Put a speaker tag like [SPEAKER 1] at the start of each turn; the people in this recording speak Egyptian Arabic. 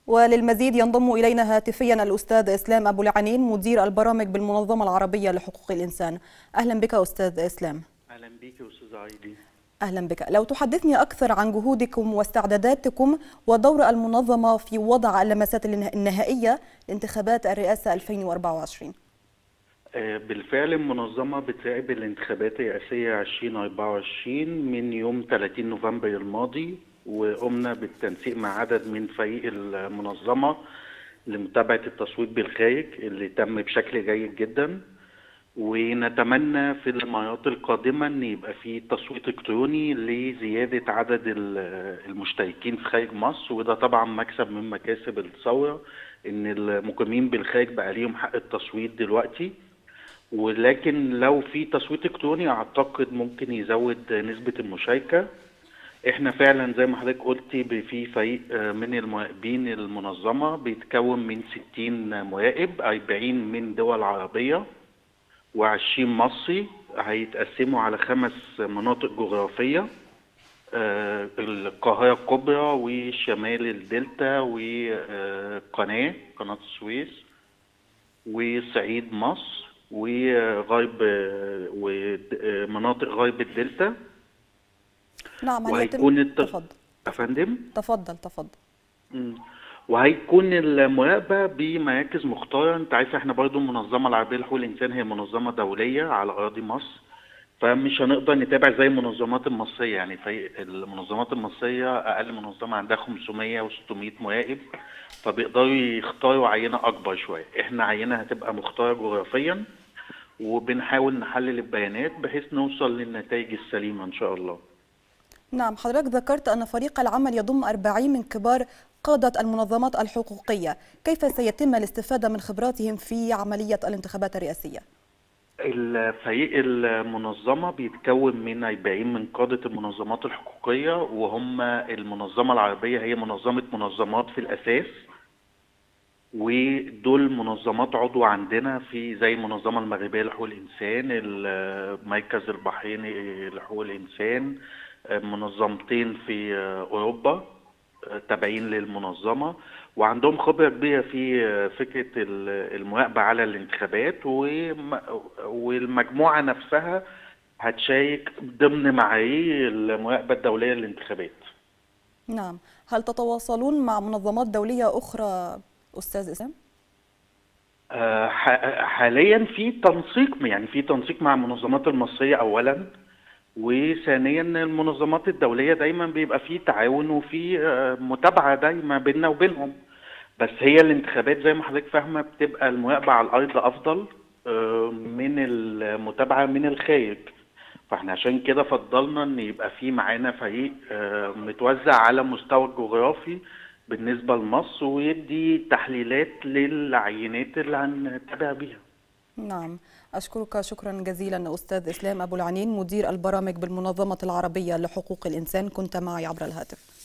[SPEAKER 1] وللمزيد ينضم إلينا هاتفيا الأستاذ إسلام أبو العنين مدير البرامج بالمنظمة العربية لحقوق الإنسان أهلا بك أستاذ إسلام
[SPEAKER 2] اهلا بيك يا استاذ عايدي
[SPEAKER 1] أهلا بك لو تحدثني أكثر عن جهودكم واستعداداتكم ودور المنظمة في وضع اللمسات النهائية لانتخابات الرئاسة 2024
[SPEAKER 2] آه، بالفعل المنظمة بتراقب الانتخابات الرئاسية 2024 من يوم 30 نوفمبر الماضي وقمنا بالتنسيق مع عدد من فريق المنظمة لمتابعة التصويت بالخارج اللي تم بشكل جيد جدا ونتمنى في المرات القادمة ان يبقى في تصويت الكتروني لزيادة عدد ال- المشتركين في خارج مصر وده طبعا مكسب من مكاسب الثورة ان المقيمين بالخارج بقى ليهم حق التصويت دلوقتي ولكن لو في تصويت الكتروني اعتقد ممكن يزود نسبة المشاركة احنا فعلا زي ما حضرتك قلتي ب- في فريق آه، من المراقبين المنظمة بيتكون من 60 مراقب 40 من دول عربية و20 مصري هيتقسموا على خمس مناطق جغرافية آه، القاهرة الكبرى وشمال الدلتا وقناة قناة السويس وصعيد مصر وغرب ومناطق غرب الدلتا
[SPEAKER 1] نعم هل يتم
[SPEAKER 2] وهيكون الت...
[SPEAKER 1] تفضل
[SPEAKER 2] يا فندم
[SPEAKER 1] تفضل تفضل
[SPEAKER 2] مم. وهيكون المراقبة بمراكز مختارة انت عارف احنا برضو المنظمة العربية لحقوق الإنسان هي منظمة دولية على أراضي مصر فمش هنقدر نتابع زي المنظمات المصرية يعني في المنظمات المصرية أقل منظمة عندها 500 و600 مراقب فبيقدروا يختاروا عينة أكبر شوية احنا عينة هتبقى مختارة جغرافيا وبنحاول نحلل البيانات بحيث نوصل للنتائج السليمة إن شاء الله
[SPEAKER 1] نعم حضرتك ذكرت أن فريق العمل يضم 40 من كبار قادة المنظمات الحقوقية كيف سيتم الاستفادة من خبراتهم في عملية الانتخابات الرئاسية؟
[SPEAKER 2] الفريق المنظمة بيتكون من 40 من قادة المنظمات الحقوقية وهم المنظمة العربية هي منظمة منظمات في الأساس ودول منظمات عضو عندنا في زي المنظمة المغربية لحقوق الإنسان المركز البحريني لحقوق الإنسان منظمتين في أوروبا تابعين للمنظمة وعندهم خبرة كبيرة في فكرة المراقبة على الانتخابات وم- والمجموعة نفسها هتشارك ضمن معايير المراقبة الدولية للانتخابات
[SPEAKER 1] نعم هل تتواصلون مع منظمات دولية أخرى أستاذ إسلام؟
[SPEAKER 2] آه، ح- حاليا في تنسيق يعني في تنسيق مع المنظمات المصرية أولا وثانيا المنظمات الدولية دايما بيبقى في تعاون وفي آه، متابعة دايما بيننا وبينهم بس هي الانتخابات زي ما حضرتك فاهمة بتبقى المراقبة على الأرض أفضل آه، من المتابعة من الخارج فاحنا عشان كده فضلنا ان يبقى في معانا فريق آه، متوزع على مستوى الجغرافي بالنسبة لمصر ويدي تحليلات للعينات اللي هنتابع بيها
[SPEAKER 1] نعم أشكرك شكرا جزيلا أستاذ إسلام أبو العنين مدير البرامج بالمنظمة العربية لحقوق الإنسان كنت معي عبر الهاتف